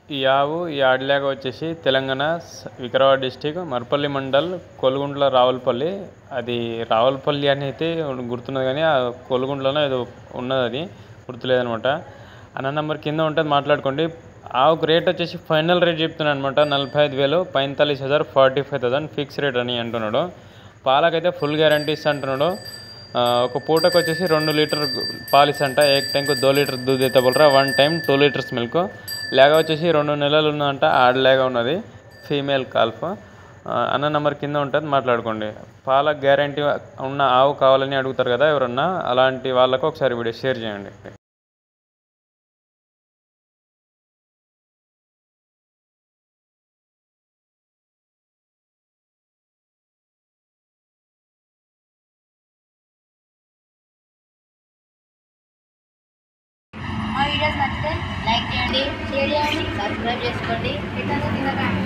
ఈ ఆవు ఈ ఆడిలాగ వచ్చేసి తెలంగాణ స- వికారాబాద్ డిస్టిక్ మర్పల్లి మండల్ కొలుగుంట్ల రావులపల్లి అది రావులపల్లి అని అయితే గుర్తున్నది కానీ ఆ కొలుగుంట్లోనే ఏదో ఉన్నది అది గుర్తులేదనమాట అన్న నెంబర్ కింద ఉంటుంది మాట్లాడుకోండి ఆవుకు రేట్ వచ్చేసి ఫైనల్ రేట్ చెప్తున్నాను అనమాట నలభై ఐదు వేలు పైంతాలీస్ హజార్ forty five thousand fix rate అని అంటున్నాడు పాలకైతే ఫుల్ గ్యారంటీ ఇస్తా అంటున్నాడు ఆ, ఒక పూటకు వచ్చేసి రెండు లీటర్ పాలిస్ అంట ఏక్ టైంకు దో లీటర్ దూద్ అయితే బోలరా one time two litres milk లేగ వచ్చేసి రెండు నెలలు ఉన్నదంట ఆడ లేగ ఉన్నది ఫీమేల్ కాల్ఫ్ ఆ, అన్న నెంబర్ కింద ఉంటుంది మాట్లాడుకోండి పాల గ్యారంటీ ఉన్న ఆవు కావాలని అడుగుతారు కదా ఎవరన్నా అలాంటి వాళ్ళకు ఒకసారి వీడియో షేర్ చేయండి మా వీడియోస్ నచ్చితే లైక్ చేయండి షేర్ చేయండి సబ్స్క్రైబ్ చేసుకోండి ఇతను కింద